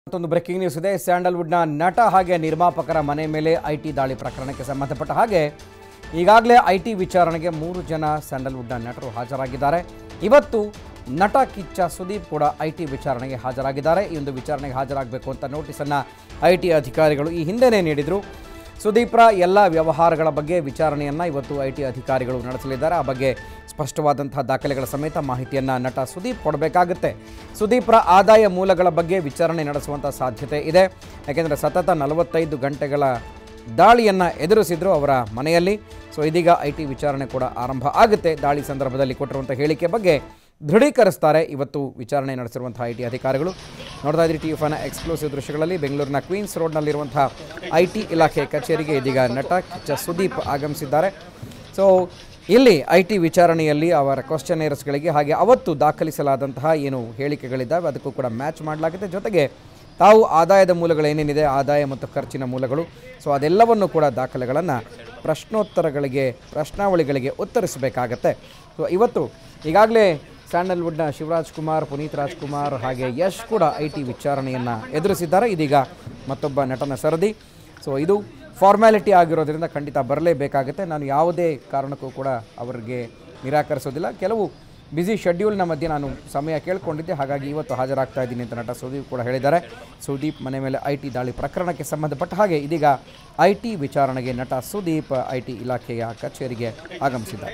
ಮತ್ತೊಂದು breaking news ಇದೆ ಸ್ಯಾಂಡಲ್ವುಡ್ನ ನಟ ಹಾಗೆ ನಿರ್ಮಾಪಕರ ಮನೆ ಮೇಲೆ ಐ ಟಿ ದಾಳಿ ಪ್ರಕರಣಕ್ಕೆ ಸಂಬಂಧಪಟ್ಟ ಹಾಗೆ ಈಗಾಗಲೇ ಐ ಟಿ ವಿಚಾರಣೆಗೆ ಮೂರು ಜನ ಸ್ಯಾಂಡಲ್ವುಡ್ನ ನಟರು ಹಾಜರಾಗಿದ್ದಾರೆ ಇವತ್ತು ನಟ ಕಿಚ್ಚ ಸುದೀಪ್ ಕೂಡ ಐ ಟಿ ವಿಚಾರಣೆಗೆ ಹಾಜರಾಗಿದ್ದಾರೆ ಈ ಒಂದು ವಿಚಾರಣೆಗೆ ಹಾಜರಾಗಬೇಕು ಅಂತ ನೋಟಿಸನ್ನು ಐ ಟಿ ಅಧಿಕಾರಿಗಳು ಈ ಹಿಂದೆನೇ ನೀಡಿದರು ಸುದೀಪ್ರ ಎಲ್ಲ ವ್ಯವಹಾರಗಳ ಬಗ್ಗೆ ವಿಚಾರಣೆಯನ್ನು ಇವತ್ತು ಐ ಟಿ ಅಧಿಕಾರಿಗಳು ನಡೆಸಲಿದ್ದಾರೆ ಆ ಬಗ್ಗೆ ಸ್ಪಷ್ಟವಾದಂತಹ ದಾಖಲೆಗಳ ಸಮೇತ ಮಾಹಿತಿಯನ್ನು ನಟ ಸುದೀಪ್ ಕೊಡಬೇಕಾಗುತ್ತೆ ಸುದೀಪ್ರ ಆದಾಯ ಮೂಲಗಳ ಬಗ್ಗೆ ವಿಚಾರಣೆ ನಡೆಸುವಂಥ ಸಾಧ್ಯತೆ ಇದೆ ಯಾಕೆಂದರೆ ಸತತ ನಲವತ್ತೈದು ಗಂಟೆಗಳ ದಾಳಿಯನ್ನು ಎದುರಿಸಿದ್ರು ಅವರ ಮನೆಯಲ್ಲಿ ಸೊ ಇದೀಗ ಐ ಟಿ ವಿಚಾರಣೆ ಕೂಡ ಆರಂಭ ಆಗುತ್ತೆ ದಾಳಿ ಸಂದರ್ಭದಲ್ಲಿ ಕೊಟ್ಟಿರುವಂಥ ಹೇಳಿಕೆ ಬಗ್ಗೆ ದೃಢೀಕರಿಸ್ತಾರೆ ಇವತ್ತು ವಿಚಾರಣೆ ನಡೆಸಿರುವಂಥ ಐ ಟಿ ಅಧಿಕಾರಿಗಳು ನೋಡ್ತಾ ಇದ್ರಿ ಟಿ ಎಫ್ನ ಎಕ್ಸ್ಕ್ಲೂಸಿವ್ ದೃಶ್ಯಗಳಲ್ಲಿ ಬೆಂಗಳೂರಿನ ಕ್ವೀನ್ಸ್ ರೋಡ್ನಲ್ಲಿರುವಂಥ ಐ ಟಿ ಇಲಾಖೆ ಕಚೇರಿಗೆ ಇದೀಗ ನಟ ಕಿಚ್ಚ ಸುದೀಪ್ ಆಗಮಿಸಿದ್ದಾರೆ ಸೊ ಇಲ್ಲಿ ಐ ಟಿ ವಿಚಾರಣೆಯಲ್ಲಿ ಅವರ ಕ್ವಶನೇರ್ಸ್ಗಳಿಗೆ ಹಾಗೆ ಅವತ್ತು ದಾಖಲಿಸಲಾದಂತಹ ಏನು ಹೇಳಿಕೆಗಳಿದ್ದಾವೆ ಅದಕ್ಕೂ ಕೂಡ ಮ್ಯಾಚ್ ಮಾಡಲಾಗಿದೆ ಜೊತೆಗೆ ತಾವು ಆದಾಯದ ಮೂಲಗಳೇನೇನಿದೆ ಆದಾಯ ಮತ್ತು ಖರ್ಚಿನ ಮೂಲಗಳು ಸೊ ಅದೆಲ್ಲವನ್ನು ಕೂಡ ದಾಖಲೆಗಳನ್ನು ಪ್ರಶ್ನೋತ್ತರಗಳಿಗೆ ಪ್ರಶ್ನಾವಳಿಗಳಿಗೆ ಉತ್ತರಿಸಬೇಕಾಗತ್ತೆ ಸೊ ಇವತ್ತು ಈಗಾಗಲೇ ಸ್ಯಾಂಡಲ್ವುಡ್ನ ಶಿವರಾಜ್ ಕುಮಾರ್ ಪುನೀತ್ ರಾಜ್ಕುಮಾರ್ ಹಾಗೆ ಯಶ್ ಕೂಡ ಐ ಟಿ ವಿಚಾರಣೆಯನ್ನು ಎದುರಿಸಿದ್ದಾರೆ ಇದೀಗ ಮತ್ತೊಬ್ಬ ನಟನ ಸರದಿ ಸೊ ಇದು ಫಾರ್ಮ್ಯಾಲಿಟಿ ಆಗಿರೋದ್ರಿಂದ ಖಂಡಿತ ಬರಲೇಬೇಕಾಗುತ್ತೆ ನಾನು ಯಾವುದೇ ಕಾರಣಕ್ಕೂ ಕೂಡ ಅವರಿಗೆ ನಿರಾಕರಿಸೋದಿಲ್ಲ ಕೆಲವು ಬ್ಯುಸಿ ಶೆಡ್ಯೂಲ್ನ ಮಧ್ಯೆ ನಾನು ಸಮಯ ಕೇಳ್ಕೊಂಡಿದ್ದೆ ಹಾಗಾಗಿ ಇವತ್ತು ಹಾಜರಾಗ್ತಾ ಇದ್ದೀನಿ ಅಂತ ನಟ ಸುದೀಪ್ ಕೂಡ ಹೇಳಿದ್ದಾರೆ ಸುದೀಪ್ ಮನೆ ಮೇಲೆ ಐ ಟಿ ದಾಳಿ ಪ್ರಕರಣಕ್ಕೆ ಸಂಬಂಧಪಟ್ಟ ಹಾಗೆ ಇದೀಗ ಐ ಟಿ ವಿಚಾರಣೆಗೆ ನಟ ಸುದೀಪ್ ಐ ಟಿ ಇಲಾಖೆಯ ಕಚೇರಿಗೆ ಆಗಮಿಸಿದ್ದಾರೆ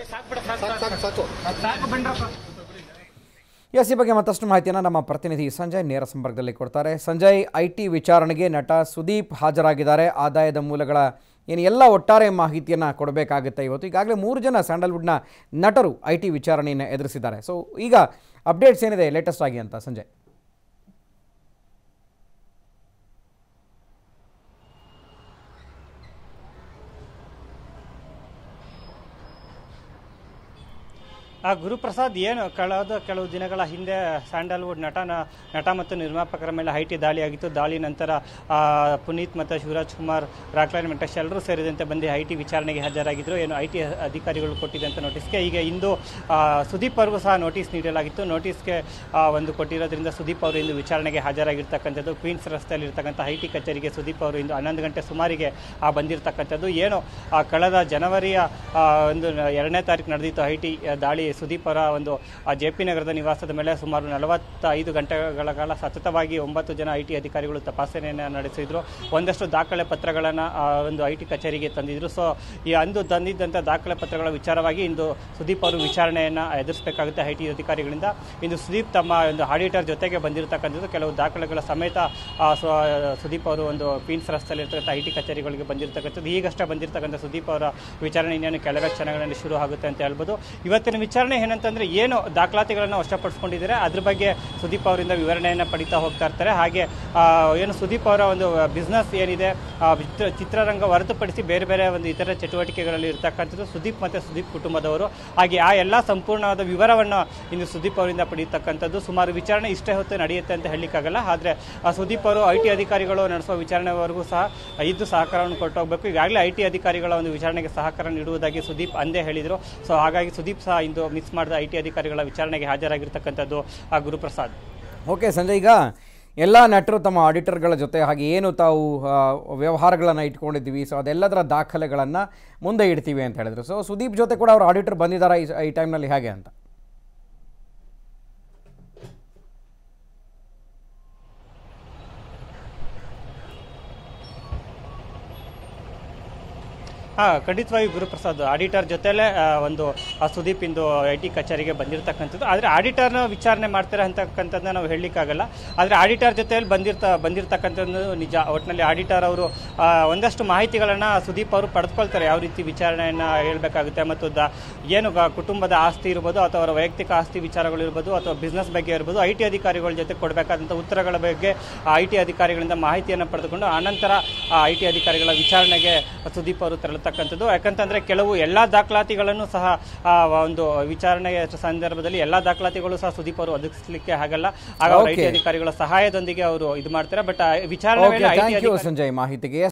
ಎಸ್ ಈ ಬಗ್ಗೆ ಮತ್ತಷ್ಟು ಮಾಹಿತಿಯನ್ನು ನಮ್ಮ ಪ್ರತಿನಿಧಿ ಸಂಜಯ್ ನೇರ ಸಂಪರ್ಕದಲ್ಲಿ ಕೊಡ್ತಾರೆ ಸಂಜಯ್ ಐ ಟಿ ವಿಚಾರಣೆಗೆ ನಟ ಸುದೀಪ್ ಹಾಜರಾಗಿದ್ದಾರೆ ಆದಾಯದ ಮೂಲಗಳ ಏನು ಎಲ್ಲ ಒಟ್ಟಾರೆ ಮಾಹಿತಿಯನ್ನು ಕೊಡಬೇಕಾಗುತ್ತೆ ಇವತ್ತು ಈಗಾಗಲೇ ಮೂರು ಜನ ಸ್ಯಾಂಡಲ್ವುಡ್ನ ನಟರು ಐ ಟಿ ವಿಚಾರಣೆಯನ್ನು ಎದುರಿಸಿದ್ದಾರೆ ಸೊ ಈಗ ಅಪ್ಡೇಟ್ಸ್ ಏನಿದೆ ಲೇಟೆಸ್ಟ್ ಆಗಿ ಅಂತ ಸಂಜಯ್ ಆ ಗುರುಪ್ರಸಾದ್ ಏನು ಕಳೆದ ಕೆಲವು ದಿನಗಳ ಹಿಂದೆ ಸ್ಯಾಂಡಲ್ವುಡ್ ನಟನ ನಟ ಮತ್ತು ನಿರ್ಮಾಪಕರ ಮೇಲೆ ಐ ಟಿ ದಾಳಿಯಾಗಿತ್ತು ದಾಳಿ ನಂತರ ಆ, ಪುನೀತ್ ಮತ್ತು ಶಿವರಾಜ್ ಕುಮಾರ್ ರಾಕ್ಲೈನ್ ವೆಂಕಟೇಶ್ ಎಲ್ಲರೂ ಸೇರಿದಂತೆ ಬಂದು ಐ ಟಿ ವಿಚಾರಣೆಗೆ ಹಾಜರಾಗಿದ್ದರು ಏನು ಐ ಟಿ ಅಧಿಕಾರಿಗಳು ಕೊಟ್ಟಿದ್ದಂಥ ನೋಟಿಸ್ಗೆ ಈಗ ಇಂದು ಆ, ಸುದೀಪ್ ಅವ್ರಿಗೂ ಸಹ ನೋಟಿಸ್ ನೀಡಲಾಗಿತ್ತು ನೋಟಿಸ್ಗೆ ಆ, ಒಂದು ಕೊಟ್ಟಿರೋದ್ರಿಂದ ಸುದೀಪ್ ಅವರು ಇಂದು ವಿಚಾರಣೆಗೆ ಹಾಜರಾಗಿರ್ತಕ್ಕಂಥದ್ದು ಕ್ವೀನ್ಸ್ ರಸ್ತೆಯಲ್ಲಿ ಇರ್ತಕ್ಕಂಥ ಐ ಟಿ ಕಚೇರಿಗೆ ಸುದೀಪ್ ಅವರು ಇಂದು ಹನ್ನೊಂದು ಗಂಟೆ ಸುಮಾರಿಗೆ ಆ, ಬಂದಿರತಕ್ಕಂಥದ್ದು ಏನು ಆ, ಕಳೆದ ಜನವರಿಯ ಆ, ಒಂದು ಎರಡನೇ ತಾರೀಕು ನಡೆದಿತ್ತು ಐ ಟಿ ದಾಳಿ ಸುದೀಪ್ ಅವರ ಒಂದು ಜೆ ಪಿ ನಗರದ ನಿವಾಸದ ಮೇಲೆ ಸುಮಾರು ನಲವತ್ತೈದು ಗಂಟೆಗಳ ಕಾಲ ಸತತವಾಗಿ ಒಂಬತ್ತು ಜನ ಐ ಟಿ ಅಧಿಕಾರಿಗಳು ತಪಾಸಣೆಯನ್ನು ನಡೆಸಿದ್ರು ಒಂದಷ್ಟು ದಾಖಲೆ ಪತ್ರಗಳನ್ನು ಒಂದು ಐ ಟಿ ಕಚೇರಿಗೆ ತಂದಿದ್ರು ಸೊ ಈ ಅಂದು ತಂದಿದ್ದಂಥ ದಾಖಲೆ ಪತ್ರಗಳ ವಿಚಾರವಾಗಿ ಇಂದು ಸುದೀಪ್ ಅವರು ವಿಚಾರಣೆಯನ್ನು ಎದುರಿಸಬೇಕಾಗುತ್ತೆ ಐ ಟಿ ಅಧಿಕಾರಿಗಳಿಂದ ಇಂದು ಸುದೀಪ್ ತಮ್ಮ ಒಂದು ಆಡಿಟರ್ ಜೊತೆಗೆ ಬಂದಿರತಕ್ಕಂಥದ್ದು ಕೆಲವು ದಾಖಲೆಗಳ ಸಮೇತ ಆ, ಸ್ವ- ಸುದೀಪ್ ಅವರು ಒಂದು ಕ್ವೀನ್ಸ್ ರಸ್ತೆಯಲ್ಲಿ ಇರ್ತಕ್ಕಂಥ ಐ ಟಿ ಕಚೇರಿಗಳಿಗೆ ಬಂದಿರತಕ್ಕಂಥದ್ದು ಈಗಷ್ಟೇ ಬಂದಿರತಕ್ಕಂಥ ಸುದೀಪ್ ಅವರ ವಿಚಾರಣೆ ಇನ್ನೇನು ಕೆಳಗ ಕ್ಷಣಗಳಲ್ಲಿ ಶುರು ಆಗುತ್ತೆ ಅಂತ ಹೇಳ್ಬೋದು ಇವತ್ತಿನ ವಿಚಾರಣೆ ಏನಂತಂದ್ರೆ ಏನು ದಾಖಲಾತಿಗಳನ್ನು ವಶಪಡಿಸ್ಕೊಂಡಿದ್ದಾರೆ ಅದ್ರ ಬಗ್ಗೆ ಸುದೀಪ್ ಅವರಿಂದ ವಿವರಣೆಯನ್ನು ಪಡಿತಾ ಹೋಗ್ತಾ ಇರ್ತಾರೆ ಹಾಗೆ ಆ, ಏನು ಸುದೀಪ್ ಅವರ ಒಂದು ಬಿಸ್ನೆಸ್ ಏನಿದೆ ಆ, ಚಿತ್ರ- ಚಿತ್ರರಂಗ ಹೊರತುಪಡಿಸಿ ಬೇರೆ ಬೇರೆ ಒಂದು ಇತರ ಚಟುವಟಿಕೆಗಳಲ್ಲಿ ಇರ್ತಕ್ಕಂಥದ್ದು ಸುದೀಪ್ ಮತ್ತು ಸುದೀಪ್ ಕುಟುಂಬದವರು ಹಾಗೆ ಆ ಎಲ್ಲ ಸಂಪೂರ್ಣವಾದ ವಿವರವನ್ನು ಇಂದು ಸುದೀಪ್ ಅವರಿಂದ ಪಡೆಯತಕ್ಕಂಥದ್ದು ಸುಮಾರು ವಿಚಾರಣೆ ಇಷ್ಟೇ ಹೊತ್ತು ನಡೆಯುತ್ತೆ ಅಂತ ಹೇಳಲಿಕ್ಕಾಗಲ್ಲ ಆದರೆ ಸುದೀಪ್ ಅವರು ಐ ಟಿ ಅಧಿಕಾರಿಗಳು ನಡೆಸುವ ವಿಚಾರಣೆವರೆಗೂ ಸಹ ಇದ್ದು ಸಹಕಾರವನ್ನು ಕೊಟ್ಟು ಹೋಗಬೇಕು ಈಗಾಗಲೇ ಐ ಟಿ ಅಧಿಕಾರಿಗಳ ಒಂದು ವಿಚಾರಣೆಗೆ ಸಹಕಾರ ನೀಡುವುದಾಗಿ ಸುದೀಪ್ ಅಂದೇ ಹೇಳಿದರು ಸೊ ಹಾಗಾಗಿ ಸುದೀಪ್ ಸಹ ಇಂದು ಮಿಸ್ ಮಾಡಿದ ಐ ಟಿ ಅಧಿಕಾರಿಗಳ ವಿಚಾರಣೆಗೆ ಹಾಜರಾಗಿರ್ತಕ್ಕಂಥದ್ದು ಆ ಗುರುಪ್ರಸಾದ್ ಓಕೆ ಸಂಜಯ್ ಈಗ ಎಲ್ಲ ನಟರು ತಮ್ಮ ಆಡಿಟರ್ಗಳ ಜೊತೆ ಹಾಗೆ ಏನು ತಾವು ಆ, ವ್ಯವಹಾರಗಳನ್ನು ಇಟ್ಕೊಂಡಿದ್ದೀವಿ ಸೊ ಅದೆಲ್ಲದರ ದಾಖಲೆಗಳನ್ನು ಮುಂದೆ ಇಡ್ತೀವಿ ಅಂತ ಹೇಳಿದ್ರು ಸೊ ಸುದೀಪ್ ಜೊತೆ ಕೂಡ ಅವ್ರ ಆಡಿಟರ್ ಬಂದಿದ್ದಾರೆ ಈ ಈ ಟೈಮ್ನಲ್ಲಿ ಹೇಗೆ ಅಂತ ಹಾಂ ಖಂಡಿತವಾಗಿ ಗುರುಪ್ರಸಾದ್ ಆಡಿಟರ್ ಜೊತೆಲೇ ಆ, ಒಂದು ಆ ಸುದೀಪ್ ಇಂದು ಐ ಟಿ ಕಚೇರಿಗೆ ಬಂದಿರತಕ್ಕಂಥದ್ದು ಆದರೆ ಆಡಿಟರ್ನ ವಿಚಾರಣೆ ಮಾಡ್ತಾರೆ ಅಂತಕ್ಕಂಥದ್ದನ್ನ ನಾವು ಹೇಳಲಿಕ್ಕಾಗಲ್ಲ ಆದರೆ ಆಡಿಟರ್ ಜೊತೆಯಲ್ಲಿ ಬಂದಿರ್ತ ಬಂದಿರತಕ್ಕಂಥದ್ದು ನಿಜ ಒಟ್ಟಿನಲ್ಲಿ ಆಡಿಟರ್ ಅವರು ಆ, ಒಂದಷ್ಟು ಮಾಹಿತಿಗಳನ್ನು ಸುದೀಪ್ ಅವರು ಪಡೆದುಕೊಳ್ತಾರೆ ಯಾವ ರೀತಿ ವಿಚಾರಣೆಯನ್ನು ಹೇಳಬೇಕಾಗುತ್ತೆ ಮತ್ತು ದ ಏನು ಗ- ಕುಟುಂಬದ ಆಸ್ತಿ ಇರ್ಬೋದು ಅಥವಾ ಅವರ ವೈಯಕ್ತಿಕ ಆಸ್ತಿ ವಿಚಾರಗಳು ಇರ್ಬೋದು ಅಥವಾ ಬಿಸ್ನೆಸ್ ಬಗ್ಗೆ ಇರ್ಬೋದು ಐ ಟಿ ಅಧಿಕಾರಿಗಳ ಜೊತೆ ಕೊಡಬೇಕಾದಂಥ ಉತ್ತರಗಳ ಬಗ್ಗೆ ಐ ಟಿ ಅಧಿಕಾರಿಗಳಿಂದ ಮಾಹಿತಿಯನ್ನು ಪಡೆದುಕೊಂಡು ಆನಂತರ ಐ ಟಿ ಅಧಿಕಾರಿಗಳ ವಿಚಾರಣೆಗೆ ಸುದೀಪ್ ಅವರು ತೆರಳತಕ್ಕಂಥದ್ದು ಯಾಕಂತಂದ್ರೆ ಕೆಲವು ಎಲ್ಲಾ ದಾಖಲಾತಿಗಳನ್ನು ಸಹ ಆ, ಒಂದು ವಿಚಾರಣೆಯ ಸಂದರ್ಭದಲ್ಲಿ ಎಲ್ಲಾ ದಾಖಲಾತಿಗಳು ಸಹ ಸುದೀಪ್ ಅವರು ಒದಗಿಸಲಿಕ್ಕೆ ಆಗಲ್ಲ ಆಗ ಐ ಟಿ Okay. ಅಧಿಕಾರಿಗಳ ಸಹಾಯದೊಂದಿಗೆ ಅವರು ಇದು ಮಾಡ್ತಾರೆ ಬಟ್ ವಿಚಾರಣೆ ಓಕೆ ವೇಳೆ I T thank you Sanjay ಮಾಹಿತಿಗೆ